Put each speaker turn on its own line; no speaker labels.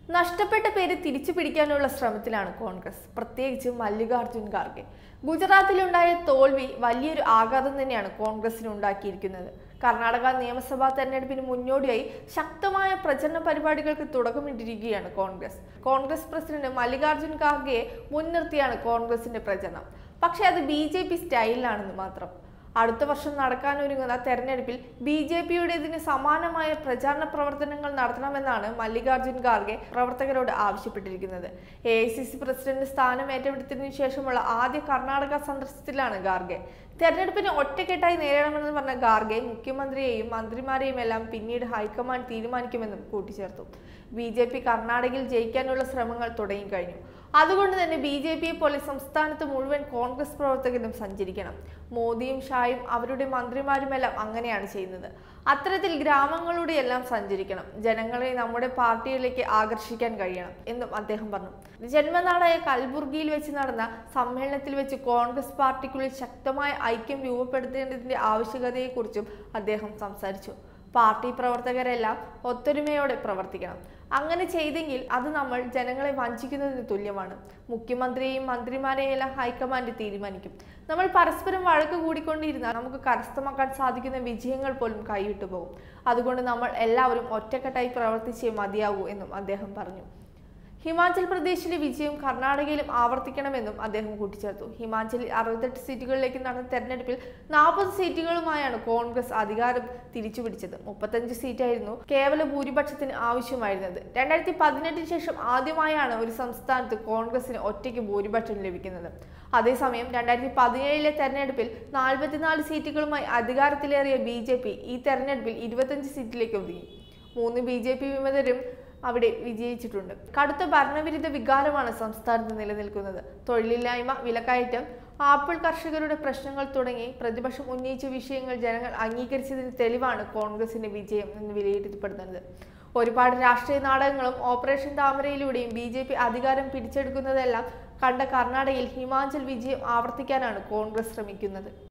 നഷ്ടപ്പെട്ട പേര് തിരിച്ചു പിടിക്കാനുള്ള ശ്രമത്തിലാണ് കോൺഗ്രസ് പ്രത്യേകിച്ച് മല്ലികാർജുൻ ഖാർഗെ ഗുജറാത്തിലുണ്ടായ തോൽവി വലിയൊരു ആഘാതം തന്നെയാണ് കോൺഗ്രസിന് ഉണ്ടാക്കിയിരിക്കുന്നത് കർണാടക നിയമസഭാ തെരഞ്ഞെടുപ്പിന് മുന്നോടിയായി ശക്തമായ പ്രചരണ പരിപാടികൾക്ക് തുടക്കമിട്ടിരിക്കുകയാണ് കോൺഗ്രസ് കോൺഗ്രസ് പ്രസിഡന്റ് മല്ലികാർജുൻ ഖാർഗെയെ മുൻനിർത്തിയാണ് കോൺഗ്രസിന്റെ പ്രചരണം പക്ഷേ അത് ബി ജെ പി സ്റ്റൈലിലാണെന്ന് മാത്രം അടുത്ത വർഷം നടക്കാനൊരുങ്ങുന്ന തെരഞ്ഞെടുപ്പിൽ ബി ജെ പിയുടേതിന് സമാനമായ പ്രചാരണ പ്രവർത്തനങ്ങൾ നടത്തണമെന്നാണ് മല്ലികാർജുൻ ഖാർഗെ പ്രവർത്തകരോട് ആവശ്യപ്പെട്ടിരിക്കുന്നത് A I C C president സ്ഥാനം ഏറ്റെടുത്തതിനു ശേഷമുള്ള ആദ്യ കർണാടക സന്ദർശനത്തിലാണ് ഖാർഗെ തെരഞ്ഞെടുപ്പിനെ ഒറ്റക്കെട്ടായി നേരിടണമെന്ന് പറഞ്ഞ ഖാർഗെ മുഖ്യമന്ത്രിയെയും മന്ത്രിമാരെയും എല്ലാം പിന്നീട് ഹൈക്കമാൻഡ് തീരുമാനിക്കുമെന്നും കൂട്ടിച്ചേർത്തു ബി ജെ പി കർണാടകയിൽ ജയിക്കാനുള്ള ശ്രമങ്ങൾ തുടങ്ങിക്കഴിഞ്ഞു അതുകൊണ്ട് തന്നെ ബി ജെ പിയെ പോലെ സംസ്ഥാനത്ത് മുഴുവൻ കോൺഗ്രസ് പ്രവർത്തകരും സഞ്ചരിക്കണം മോദിയും ഷായും അവരുടെ മന്ത്രിമാരുമെല്ലാം അങ്ങനെയാണ് ചെയ്യുന്നത് അത്തരത്തിൽ ഗ്രാമങ്ങളുടെ എല്ലാം സഞ്ചരിക്കണം ജനങ്ങളെ നമ്മുടെ പാർട്ടിയിലേക്ക് ആകർഷിക്കാൻ കഴിയണം എന്നും അദ്ദേഹം പറഞ്ഞു ജന്മനാടായ കൽബുർഗിയിൽ വെച്ച് നടന്ന സമ്മേളനത്തിൽ വെച്ച് കോൺഗ്രസ് പാർട്ടിക്കുള്ളിൽ ശക്തമായ ഐക്യം രൂപപ്പെടുത്തേണ്ടതിന്റെ ആവശ്യകതയെക്കുറിച്ചും അദ്ദേഹം സംസാരിച്ചു പാർട്ടി പ്രവർത്തകരെല്ലാം ഒത്തൊരുമയോടെ പ്രവർത്തിക്കണം അങ്ങനെ ചെയ്തെങ്കിൽ അത് നമ്മൾ ജനങ്ങളെ വഞ്ചിക്കുന്നതിന് തുല്യമാണ് മുഖ്യമന്ത്രിയെയും മന്ത്രിമാരെയും എല്ലാം ഹൈക്കമാൻഡ് തീരുമാനിക്കും നമ്മൾ പരസ്പരം വഴക്ക് കൂടിക്കൊണ്ടിരുന്നാൽ നമുക്ക് കരസ്ഥമാക്കാൻ സാധിക്കുന്ന വിജയങ്ങൾ പോലും കൈവിട്ടു പോകും അതുകൊണ്ട് നമ്മൾ എല്ലാവരും ഒറ്റക്കെട്ടായി പ്രവർത്തിച്ചേ മതിയാകൂ എന്നും അദ്ദേഹം പറഞ്ഞു ഹിമാചൽ പ്രദേശിലെ വിജയം കർണാടകയിലും ആവർത്തിക്കണമെന്നും അദ്ദേഹം കൂട്ടിച്ചേർത്തു ഹിമാചലിൽ അറുപത്തെട്ട് സീറ്റുകളിലേക്ക് നടന്ന തെരഞ്ഞെടുപ്പിൽ നാൽപ്പത് സീറ്റുകളുമായാണ് കോൺഗ്രസ് അധികാരം തിരിച്ചുപിടിച്ചത് മുപ്പത്തഞ്ച് സീറ്റായിരുന്നു കേവല ഭൂരിപക്ഷത്തിന് ആവശ്യമായിരുന്നത് രണ്ടായിരത്തി പതിനെട്ടിന് ശേഷം ആദ്യമായാണ് ഒരു സംസ്ഥാനത്ത് കോൺഗ്രസിന് ഒറ്റയ്ക്ക് ഭൂരിപക്ഷം ലഭിക്കുന്നത് അതേസമയം രണ്ടായിരത്തി പതിനേഴിലെ തെരഞ്ഞെടുപ്പിൽ നാൽപ്പത്തിനാല് സീറ്റുകളുമായി അധികാരത്തിലേറിയ ബി ജെ പി ഈ തെരഞ്ഞെടുപ്പിൽ ഇരുപത്തഞ്ച് സീറ്റിലേക്ക് ഒതുങ്ങി മൂന്ന് ബി ജെ പി വിമതരും അവിടെ വിജയിച്ചിട്ടുണ്ട് കടുത്ത ഭരണവിരുദ്ധ വികാരമാണ് സംസ്ഥാനത്ത് നിലനിൽക്കുന്നത് തൊഴിലില്ലായ്മ വിലക്കയറ്റം ആപ്പിൾ കർഷകരുടെ പ്രശ്നങ്ങൾ തുടങ്ങി പ്രതിപക്ഷം ഉന്നയിച്ച വിഷയങ്ങൾ ജനങ്ങൾ അംഗീകരിച്ചതിന് തെളിവാണ് കോൺഗ്രസിന്റെ വിജയം എന്ന് വിലയിരുത്തപ്പെടുന്നത് ഒരുപാട് രാഷ്ട്രീയ നാടകങ്ങളും ഓപ്പറേഷൻ താമരയിലൂടെയും ബി ജെ പി അധികാരം പിടിച്ചെടുക്കുന്നതെല്ലാം കണ്ട കർണാടകയിൽ ഹിമാചൽ വിജയം ആവർത്തിക്കാനാണ് കോൺഗ്രസ് ശ്രമിക്കുന്നത്